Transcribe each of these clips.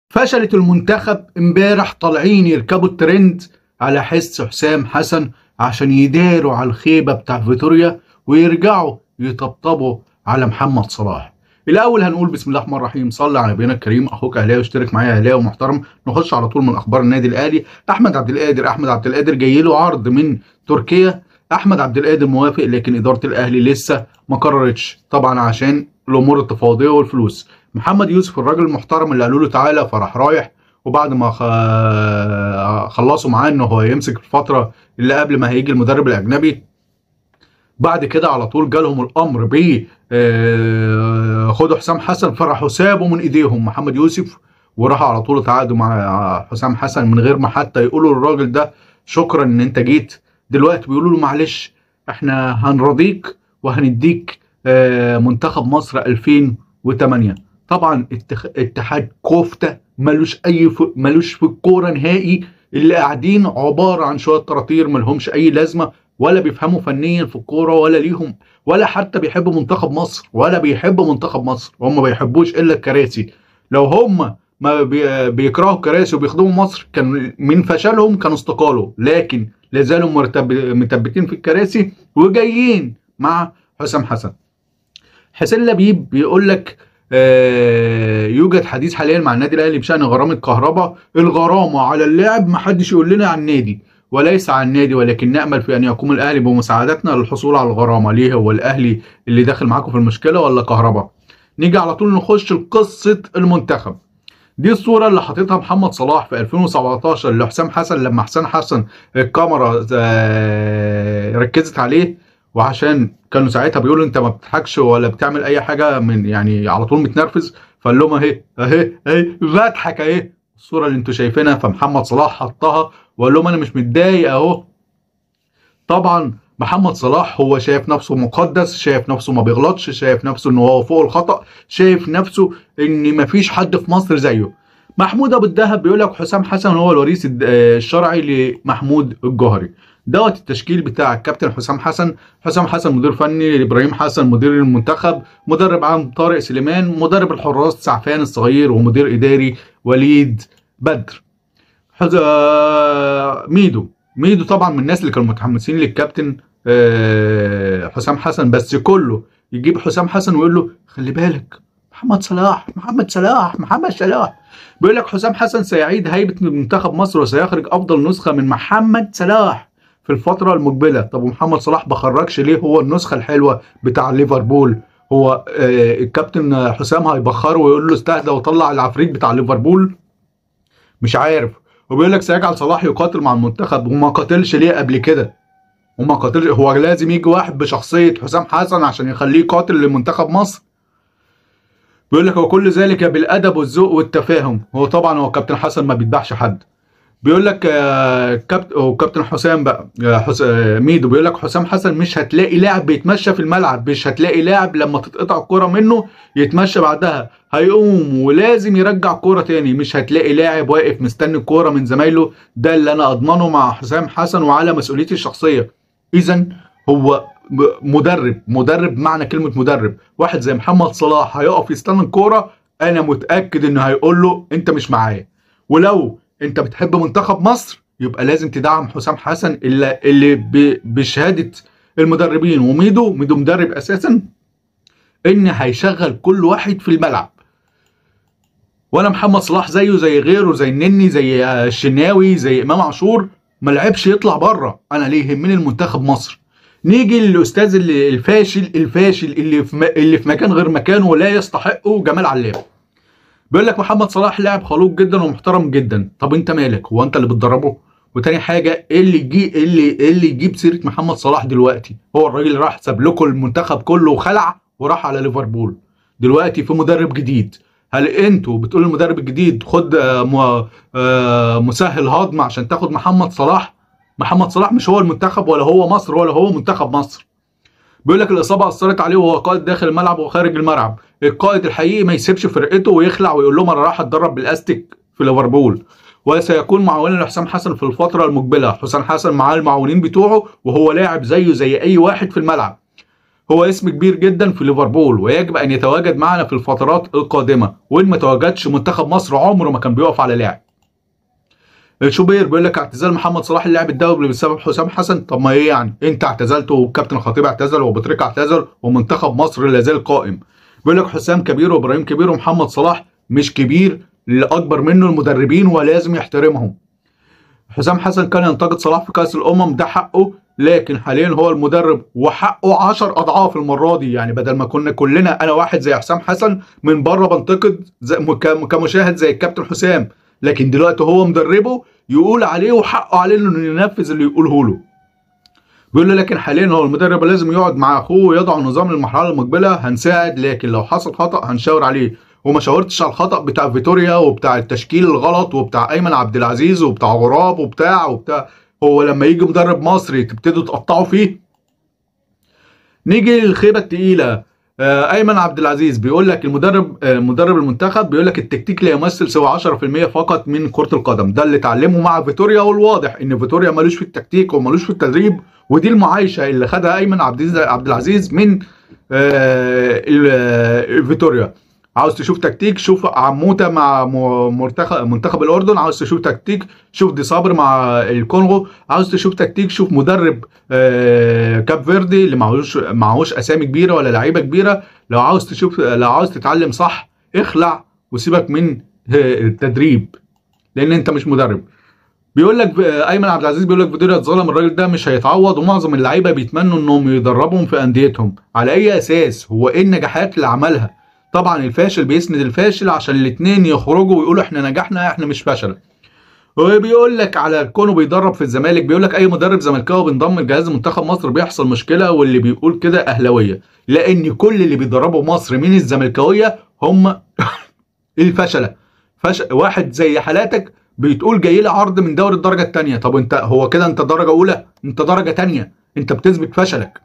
فشلت المنتخب امبارح طالعين يركبوا الترند على حس حسام حسن عشان يداروا على الخيبة بتاع فيتوريا ويرجعوا يطبطبوا على محمد صلاح الاول هنقول بسم الله الرحمن الرحيم صلي على نبينا الكريم اخوك اهلاوي اشترك معايا اهلاوي محترم نخش على طول من اخبار النادي الاهلي احمد عبد القادر احمد عبد القادر جاي له عرض من تركيا احمد عبد القادر موافق لكن اداره الاهلي لسه ما قررتش طبعا عشان الامور التفاوضيه والفلوس محمد يوسف الراجل المحترم اللي قالوا له تعالى فراح رايح وبعد ما خلصوا معاه انه هو يمسك الفتره اللي قبل ما هيجي المدرب الاجنبي بعد كده على طول جالهم الامر ب خدوا حسام حسن فراحوا سابوا من ايديهم محمد يوسف وراحوا على طول تعاقدوا مع حسام حسن من غير ما حتى يقولوا للراجل ده شكرا ان انت جيت دلوقتي بيقولوا له معلش احنا هنرضيك وهنديك منتخب مصر 2008 طبعا اتحاد كفته ملوش اي ف... ملوش في الكوره نهائي اللي قاعدين عباره عن شويه طراطير ملهمش اي لازمه ولا بيفهموا فنيا في الكوره ولا ليهم ولا حتى بيحبوا منتخب مصر ولا بيحبوا منتخب مصر هم ما بيحبوش الا الكراسي لو هم ما بي... بيكرهوا الكراسي وبيخدموا مصر كان من فشلهم كانوا استقالوا لكن لازالوا مرتب... مثبتين في الكراسي وجايين مع حسام حسن حسين لبيب بيقول لك آه يوجد حديث حاليا مع النادي الاهلي بشان غرامه كهرباء الغرامه على اللاعب ما حدش يقول لنا عن النادي وليس عن النادي ولكن نامل في ان يقوم الاهلي بمساعدتنا للحصول على الغرامه ليه هو الاهلي اللي داخل معاكم في المشكله ولا كهرباء نيجي على طول نخش لقصه المنتخب دي الصورة اللي حاططها محمد صلاح في 2017 لحسام حسن لما حسام حسن الكاميرا ركزت عليه وعشان كانوا ساعتها بيقولوا انت ما بتضحكش ولا بتعمل اي حاجه من يعني على طول متنرفز فقال لهم اهي اهي اهي بضحك اهي الصوره اللي انتوا شايفينها فمحمد صلاح حطها وقال لهم انا مش متضايق اهو طبعا محمد صلاح هو شايف نفسه مقدس شايف نفسه ما بيغلطش شايف نفسه ان هو فوق الخطا شايف نفسه ان مفيش حد في مصر زيه محمود ابو الدهب بيقول لك حسام حسن هو الوريث الشرعي لمحمود الجوهري دوت التشكيل بتاع الكابتن حسام حسن حسام حسن مدير فني ابراهيم حسن مدير المنتخب مدرب عام طارق سليمان مدرب الحراس سعفان الصغير ومدير اداري وليد بدر حز... ميدو ميدو طبعا من الناس اللي كانوا متحمسين للكابتن حسام حسن بس كله يجيب حسام حسن ويقول له خلي بالك محمد صلاح محمد صلاح محمد صلاح بيقول لك حسام حسن سيعيد هيبه منتخب مصر وسيخرج افضل نسخه من محمد صلاح في الفتره المقبله طب ومحمد صلاح بخرجش ليه هو النسخه الحلوه بتاع ليفربول هو آه الكابتن حسام هيبخره ويقول له استهدى وطلع العفريت بتاع ليفربول مش عارف وبيقول لك سيجعل صلاح يقاتل مع المنتخب وما قاتلش ليه قبل كده وما قاتلش هو لازم يجي واحد بشخصيه حسام حسن عشان يخليه قاتل لمنتخب مصر بيقول لك وكل ذلك بالادب والذوق والتفاهم هو طبعا هو كابتن حسن ما بيذبحش حد بيقول لك كابتن كابتن حسام بقى حس... ميدو بيقول لك حسام حسن مش هتلاقي لاعب بيتمشى في الملعب مش هتلاقي لاعب لما تتقطع الكرة منه يتمشى بعدها هيقوم ولازم يرجع الكرة تاني مش هتلاقي لاعب واقف مستني الكرة من زمايله ده اللي انا اضمنه مع حسام حسن وعلى مسؤوليتي الشخصية اذا هو مدرب مدرب معنى كلمة مدرب واحد زي محمد صلاح هيقف يستنى الكورة انا متأكد انه هيقول له انت مش معايا ولو انت بتحب منتخب مصر يبقى لازم تدعم حسام حسن اللي, اللي بشهادة المدربين وميدو ميدو مدرب اساسا ان هيشغل كل واحد في الملعب ولا محمد صلاح زيه زي غيره زي النني زي الشناوي زي امام عاشور ما لعبش يطلع بره انا ليه يهمني المنتخب مصر نيجي للاستاذ اللي الفاشل الفاشل اللي في, م... اللي في مكان غير مكانه ولا يستحقه جمال علام بيقول لك محمد صلاح لاعب خلوق جدا ومحترم جدا طب انت مالك هو انت اللي بتدربه وتاني حاجه ايه اللي يجي ايه اللي ايه اللي يجيب سيره محمد صلاح دلوقتي هو الراجل راح ساب لكم المنتخب كله وخلع وراح على ليفربول دلوقتي في مدرب جديد هل انتوا بتقولوا المدرب الجديد خد مسهل هضم عشان تاخد محمد صلاح محمد صلاح مش هو المنتخب ولا هو مصر ولا هو منتخب مصر بيقول لك الاصابه اثرت عليه وهو قائد داخل الملعب وخارج الملعب القائد الحقيقي ما يسيبش فرقته ويخلع ويقول لهم انا راح اتدرب بالاستيك في ليفربول وسيكون معاونا لحسام حسن في الفتره المقبله حسام حسن معاه المعاونين بتوعه وهو لاعب زيه زي اي واحد في الملعب هو اسم كبير جدا في ليفربول ويجب ان يتواجد معنا في الفترات القادمه وان ما تواجدش منتخب مصر عمره ما كان بيقف على لاعب شوبير بيقول لك اعتزال محمد صلاح اللاعب الدولي بسبب حسام حسن طب ما ايه يعني انت اعتزلت والكابتن الخطيب اعتزل وبطريقه اعتزل ومنتخب مصر لا زال قائم بيقول لك حسام كبير وابراهيم كبير ومحمد صلاح مش كبير اللي اكبر منه المدربين ولازم يحترمهم حسام حسن كان ينتقد صلاح في كاس الامم ده حقه لكن حاليا هو المدرب وحقه 10 اضعاف المره دي يعني بدل ما كنا كلنا انا واحد زي حسام حسن من بره بنتقد زي كمشاهد زي الكابتن حسام لكن دلوقتي هو مدربه يقول عليه وحقه عليه انه ينفذ اللي يقوله له بيقول له لكن حاليا هو المدرب لازم يقعد مع اخوه ويضع نظام للمرحله المقبله هنساعد لكن لو حصل خطا هنشاور عليه وما شاورتش على الخطا بتاع فيتوريا وبتاع التشكيل الغلط وبتاع ايمن عبد العزيز وبتاع غراب وبتاع وبتاع هو لما يجي مدرب مصري تبتدوا تقطعوا فيه نيجي للخيبه الثقيله ايمن عبد العزيز بيقول لك المدرب مدرب المنتخب بيقول لك التكتيك لا يمثل سوى 10% فقط من كره القدم ده اللي اتعلمه مع فيتوريا والواضح ان فيتوريا ملوش في التكتيك وملوش في التدريب ودي المعايشه اللي خدها ايمن عبد العزيز من فيتوريا عاوز تشوف تكتيك شوف عموته مع منتخب منتخب الاردن عاوز تشوف تكتيك شوف دي صابر مع الكونغو عاوز تشوف تكتيك شوف مدرب كاب فيردي اللي معهوش معهوش اسامي كبيره ولا لعيبه كبيره لو عاوز تشوف لو عاوز تتعلم صح اخلع وسيبك من التدريب لان انت مش مدرب بيقول لك ايمن عبد العزيز بيقول لك فيديو اتظلم الراجل ده مش هيتعوض ومعظم اللعيبه بيتمنوا انهم يدربهم في انديتهم على اي اساس هو ايه النجاحات اللي عملها طبعا الفاشل بيسند الفاشل عشان الاثنين يخرجوا ويقولوا احنا نجحنا احنا مش فشل وبيقول لك على كونه بيدرب في الزمالك بيقول لك اي مدرب زملكاوي بينضم لجهاز منتخب مصر بيحصل مشكله واللي بيقول كده اهلاويه لان كل اللي بيدربوا مصر من الزملكاويه هم الفشله فش... واحد زي حالاتك بتقول جاي لي عرض من دوري الدرجه الثانيه طب انت هو كده انت درجه اولى انت درجه ثانيه انت بتثبت فشلك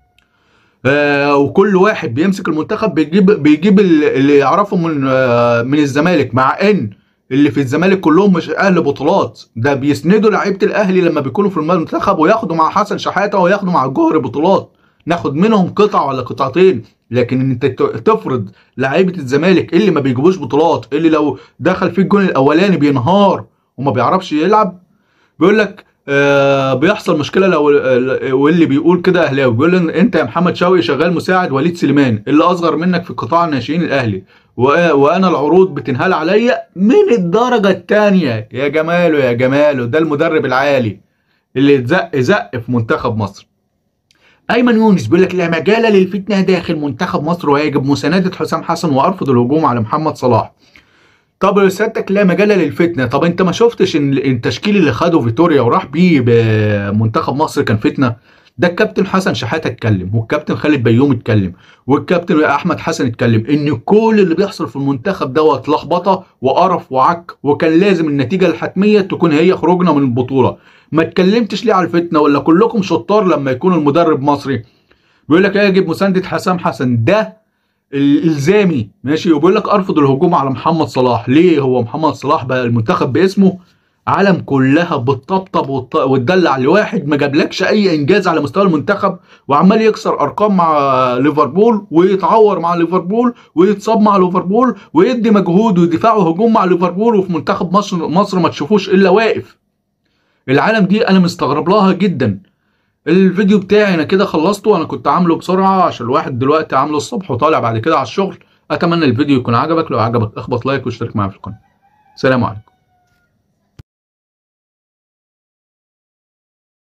آه وكل واحد بيمسك المنتخب بيجيب بيجيب اللي يعرفه من آه من الزمالك مع ان اللي في الزمالك كلهم مش اهل بطولات ده بيسندوا لعيبه الاهلي لما بيكونوا في المنتخب وياخدوا مع حسن شحاته وياخدوا مع الجوهري بطولات ناخد منهم قطعه ولا قطعتين لكن انت تفرض لعيبه الزمالك اللي ما بيجيبوش بطولات اللي لو دخل في الجون الاولاني بينهار وما بيعرفش يلعب بيقول لك آه بيحصل مشكله لو واللي بيقول كده اهلاوي بيقول انت يا محمد شوقي شغال مساعد وليد سليمان اللي اصغر منك في قطاع الناشئين الاهلي وانا العروض بتنهال عليا من الدرجه الثانيه يا جماله يا جماله ده المدرب العالي اللي اتزق زق في منتخب مصر ايمن يونس بيقول لك لا مجال للفتنه داخل منتخب مصر ويجب مسانده حسام حسن وارفض الهجوم على محمد صلاح طب سيادتك لا مجال للفتنه طب انت ما شفتش ان التشكيل اللي خده فيتوريا وراح بيه بمنتخب مصر كان فتنه ده الكابتن حسن شحاته اتكلم والكابتن خالد بيوم اتكلم والكابتن احمد حسن اتكلم ان كل اللي بيحصل في المنتخب دوت لخبطه وقرف وعك وكان لازم النتيجه الحتميه تكون هي خروجنا من البطوله ما اتكلمتش ليه على الفتنه ولا كلكم شطار لما يكون المدرب مصري بيقول لك يجب مسانده حسام حسن ده الالزامي ماشي وبيقول لك ارفض الهجوم على محمد صلاح ليه هو محمد صلاح بقى المنتخب باسمه عالم كلها بتطبطب وتدلع لواحد ما جابلكش اي انجاز على مستوى المنتخب وعمال يكسر ارقام مع ليفربول ويتعور مع ليفربول ويتصاب مع ليفربول ويدي مجهود ويدفعوا هجوم مع ليفربول وفي منتخب مصر مصر ما تشوفوش الا واقف العالم دي انا مستغرب لها جدا الفيديو بتاعي انا كده خلصته انا كنت عامله بسرعه عشان الواحد دلوقتي عامله الصبح وطالع بعد كده على الشغل اتمنى الفيديو يكون عجبك لو عجبك اخبط لايك واشترك معايا في القناه سلام عليكم